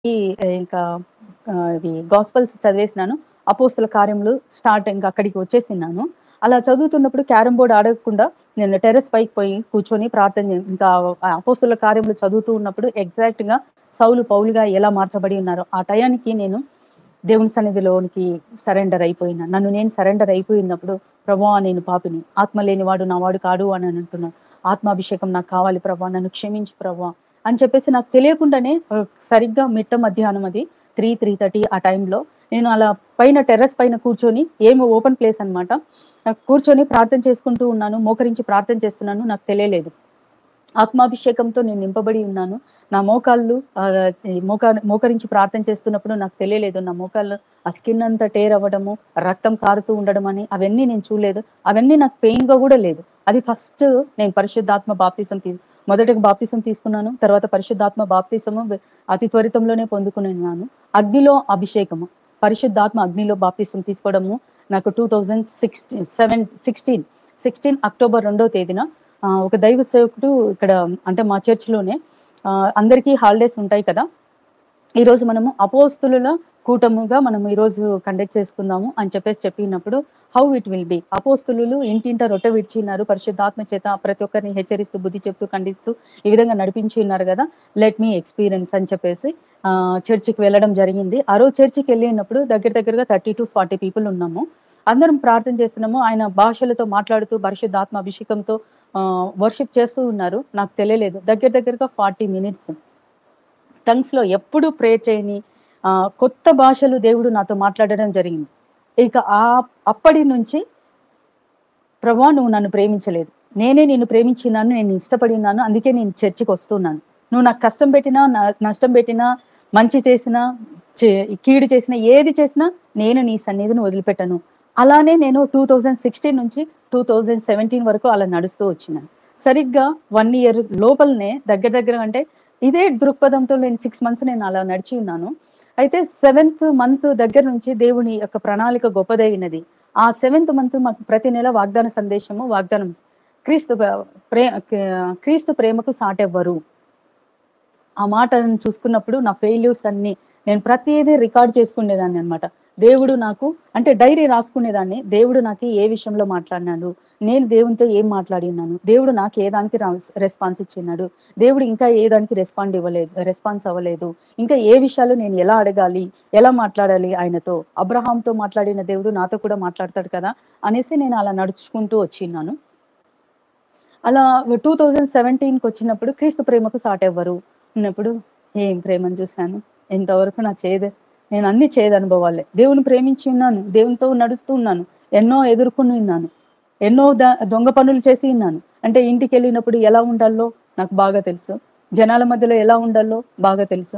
ఇంకా ఆహ్, ఇవి గాస్పెల్స్ చదివేసినాను. అపోస్తల కార్యములు స్టార్ట్ ఇంక అక్కడికి వచ్చేసినాను. అలా చదువుతున్నప్పుడు క్యారమ్ బోర్డ్ ఆడకుండా నేను టెర్రస్ పైకి పోయి కూర్చొని ప్రార్థన జే ఇంకా అపోస్తల కార్యములు చదువుతూ ఉన్నప్పుడు ఎగ్జాక్ట్‌గా సౌలు పౌలుగా ఎలా మార్చబడి ఉన్నారో, ఆ టయానికి నేను దేవుని సన్నిధిలోనికి సరెండర్ అయిపోయినా. నన్ను నేను సరెండర్ అయిపోయినప్పుడు, ప్రభువా నేను పాపిని. ఆత్మ లేనివాడు నా వాడు కాడు అని అంటున్నాను. ఆత్మాభిషేకం నాకు కావాలి ప్రభువా. నన్ను క్షమించు ప్రభువా అని చెప్పేసి నాకు తెలియకుండానే ఆహ్, సరిగ్గా మిట్ట మధ్యాహ్నం అది 3, 3:30 ఆ టైంలో నేను అలా పైన టెర్రస్ పైన కూర్చొని ఏమి ఓపెన్ ప్లేస్ అన్నమాట. ఆహ్, కూర్చొని ప్రార్థన చేసుకుంటూ ఉన్నాను. మోకరించి ప్రార్థన చేస్తున్నాను. నాకు తెలియలేదు. ఆత్మాభిషేకంతో నేను నింపబడి ఉన్నాను. నా మోకాళ్ళు ఆహ్, ఈ మోక మోకరించి ప్రార్థన చేస్తున్నప్పుడు నాకు తెలియలేదు. నా మోకాళ్ళు ఆ స్కిన్ అంతా టేర్ అవ్వడము, రక్తం కారుతూ ఉండడం అని అవన్నీ నేను చూడలేదు. అవన్నీ నాకు పెయిన్‌గా గూడా లేదు. అది ఫస్ట్ నేను పరిశుద్ధాత్మ బాప్తిసం తీ మొదటగా బాప్తిసం తీసుకున్నాను. తర్వాత పరిశుద్ధాత్మ బాప్తిసము వె అతి త్వరితంలోనే పొందుకున్నాను. అగ్నిలో అభిషేకము. పరిశుద్ధాత్మ అగ్నిలో బాప్తిసం తీసుకోవడము నాకు 2016 సెవెన్ 16, 16 అక్టోబర్ రెండో తేదీన ఆహ్, ఒక దైవ సేవకుడు ఇక్కడ అంటే మా చర్చ్‌లోనే ఆహ్, అందరికీ హాలిడేస్ ఉంటాయి కదా! ఈరోజు మనము అపోస్తులుల కూటముగా మనం ఈరోజు కండక్ట్ చేసుకుందాము అని చెప్పేసి చెప్పినప్పుడు హౌ ఇట్ విల్ బి అపోస్తులు ఇంటింట రొట్టె విడిచి ఉన్నారు పరిశుద్ధాత్మ చేత ప్రతి ఒక్కరిని హెచ్చరిస్తూ బుద్ధి చెప్తూ ఖండిస్తూ ఈ విధంగా నడిపించి ఉన్నారు కదా లెట్ మీ ఎక్స్పీరియన్స్ అని చెప్పేసి ఆ, చర్చికి వెళ్ళడం జరిగింది ఆ రోజు చర్చికి వెళ్ళినప్పుడు దగ్గర దగ్గరగా థర్టీ టు ఫార్టీ పీపుల్ ఉన్నాము అందరం ప్రార్థన చేస్తున్నాము ఆయన భాషలతో మాట్లాడుతూ పరిశుద్ధాత్మ అభిషేకంతో వర్షిప్ చేస్తూ ఉన్నారు నాకు తెలియలేదు దగ్గర దగ్గరగా ఫార్టీ మినిట్స్ టంగ్స్ లో ఎప్పుడు ప్రే చేయని ఆ, కొత్త భాషలు దేవుడు నాతో మాట్లాడడం జరిగింది ఇక ఆ అప్పటి నుంచి ప్రభా నువ్వు నన్ను ప్రేమించలేదు నేనే నిన్ను ప్రేమించినాను నేను ఇష్టపడి ఉన్నాను అందుకే నేను చర్చికి వస్తున్నాను నువ్వు నాకు కష్టం పెట్టినా నా- నష్టం పెట్టినా మంచి చేసినా చే- కీడు చేసినా ఏది చేసినా నేను నీ సన్నిధిని వదిలిపెట్టను అలానే నేను టూ థౌజండ్ సిక్స్టీన్ నుంచి టూ థౌజండ్ సెవెంటీన్ వరకు అలా నడుస్తూ వచ్చినాను సరిగ్గా వన్ ఇయర్ లోపలనే దగ్గర దగ్గర అంటే ఇదే దృక్పథంతో నేను సిక్స్ మంత్స్ నేను అలా నడిచి ఉన్నాను అయితే సెవెంత్ మంత్ దగ్గర నుంచి దేవుని యొక్క ప్రణాళిక గొప్పదైనది ఆ సెవెంత్ మంత్ మాకు ప్రతి నెల వాగ్దాన సందేశము వాగ్దానం క్రీస్తు ప్ర- ప్రే క్రీస్తు ప్రేమకు సాటెవ్వరు ఆ మాటను చూసుకున్నప్పుడు నా ఫెయిల్యూర్స్ అన్ని నేను ప్రతిదీ రికార్డ్ చేసుకునేదాన్ని అన్నమాట దేవుడు నాకు అంటే డైరీ రాసుకునేదాన్ని దేవుడు నాకు ఏ విషయంలో మాట్లాడినాడు నేను దేవునితో ఏం మాట్లాడి ఉన్నాను దేవుడు నాకు ఏ దానికి రెస్పాన్స్ ఇచ్చినాడు దేవుడు ఇంకా ఏ దానికి రెస్పాండ్ ఇవ్వలేదు రెస్పాన్స్ అవ్వలేదు ఇంకా ఏ విషయాలు నేను ఎలా అడగాలి ఎలా మాట్లాడాలి ఆయనతో అబ్రహాంతో మాట్లాడిన దేవుడు నాతో కూడా మాట్లాడతాడు కదా అనేసి నేను అలా నడుచుకుంటూ వచ్చిన్నాను అలా టూ థౌజండ్ సెవెంటీన్కి వచ్చినప్పుడు క్రీస్తు ప్రేమకు సాటెవ్వరు ఉన్నప్పుడు ఏం ప్రేమను చూశాను ఎంతవరకు నా చేదు నేను అన్ని చేదు అనుభవాలే దేవుని ప్రేమించి ఉన్నాను దేవునితో నడుస్తూ ఉన్నాను ఎన్నో ఎదుర్కొని ఉన్నాను ఎన్నో ద- దొంగ పనులు చేసి ఉన్నాను అంటే ఇంటికి వెళ్ళినప్పుడు ఎలా ఉండాలో నాకు బాగా తెలుసు జనాల మధ్యలో ఎలా ఉండాలో బాగా తెలుసు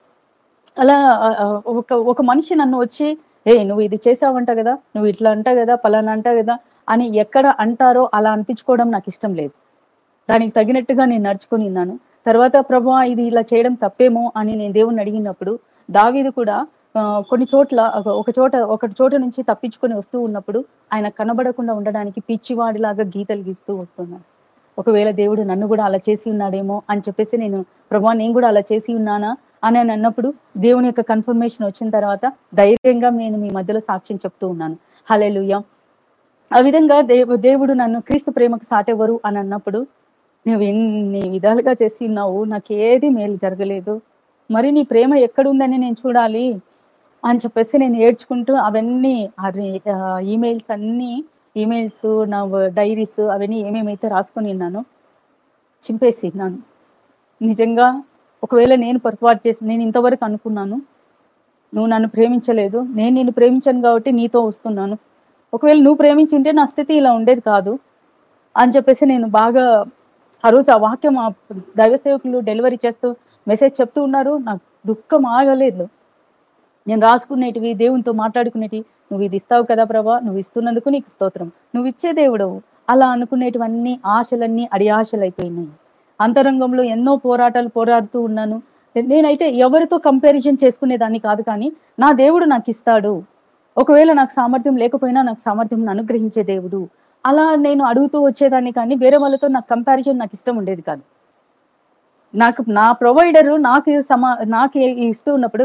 అలా ఆ, ఆ, ఒక ఒక మనిషి నన్ను వచ్చి ఏ నువ్వు ఇది చేసావంట కదా నువ్వు ఇట్లా అంట కదా పలానా అంట కదా అని ఎక్కడ అంటారో అలా అనిపించుకోవడం నాకు ఇష్టం లేదు దానికి తగినట్టుగా నేను నడుచుకొని ఉన్నాను తర్వాత ప్రభా ఇది ఇలా చేయడం తప్పేమో అని నేను దేవుణ్ణి అడిగినప్పుడు దావీదు కూడా ఆ, కొన్ని చోట్ల ఒక- ఒక చోట ఒక చోట నుంచి తప్పించుకొని వస్తూ ఉన్నప్పుడు ఆయన కనబడకుండా ఉండడానికి పిచ్చివాడిలాగా గీతలు గీస్తూ వస్తున్నాను ఒకవేళ దేవుడు నన్ను కూడా అలా చేసి ఉన్నాడేమో అని చెప్పేసి నేను ప్రభా నేను కూడా అలా చేసి ఉన్నానా అని అని అన్నప్పుడు దేవుని యొక్క కన్ఫర్మేషన్ వచ్చిన తర్వాత ధైర్యంగా నేను మీ మధ్యలో సాక్ష్యం చెప్తూ ఉన్నాను హల్లెలూయా ఆ విధంగా దేవు దేవుడు నన్ను క్రీస్తు ప్రేమకు సాటెవరు అని అన్నప్పుడు నువ్వు ఎన్ని విధాలుగా చేసి ఉన్నావు నాకు ఏది మేలు జరగలేదు మరి నీ ప్రేమ ఎక్కడుందని నేను చూడాలి అని చెప్పేసి నేను ఏడ్చుకుంటూ అవన్నీ ఈమెయిల్స్ అన్నీ ఈమెయిల్స్ నా డైరీస్ అవన్నీ ఏమేమైతే రాసుకొని ఉన్నానో చింపేసి ఉన్నాను నిజంగా ఒకవేళ నేను పొరపాటు చేసి నేను ఇంతవరకు అనుకున్నాను నువ్వు నన్ను ప్రేమించలేదు నేను నిన్ను ప్రేమించాను కాబట్టి నీతో వస్తున్నాను ఒకవేళ నువ్వు ప్రేమించుంటే నా స్థితి ఇలా ఉండేది కాదు అని చెప్పేసి నేను బాగా ఆ రోజు ఆ వాక్యం ఆ దైవ సేవకులు డెలివరీ చేస్తూ మెసేజ్ చెప్తూ ఉన్నారు నాకు దుఃఖం ఆగలేదు నేను రాసుకునేటివి దేవునితో మాట్లాడుకునేటివి నువ్వు ఇది ఇస్తావు కదా ప్రభా నువ్వు ఇస్తున్నందుకు నీకు స్తోత్రం నువ్వు ఇచ్చే దేవుడవు అలా అనుకునేటివన్నీ ఆశలన్నీ అడి ఆశలు అయిపోయినాయి అంతరంగంలో ఎన్నో పోరాటాలు పోరాడుతూ ఉన్నాను నేనైతే ఎవరితో కంపారిజన్ చేసుకునేదాన్ని కాదు కానీ నా దేవుడు నాకు ఇస్తాడు ఒకవేళ నాకు సామర్థ్యం లేకపోయినా నాకు సామర్థ్యం అనుగ్రహించే దేవుడు అలా నేను అడుగుతూ వచ్చేదాన్ని కానీ వేరే వాళ్ళతో నాకు కంపారిజన్ నాకు ఇష్టం ఉండేది కాదు నాకు నా ప్రొవైడర్ నాకు సమా నాకు ఇస్తూ ఉన్నప్పుడు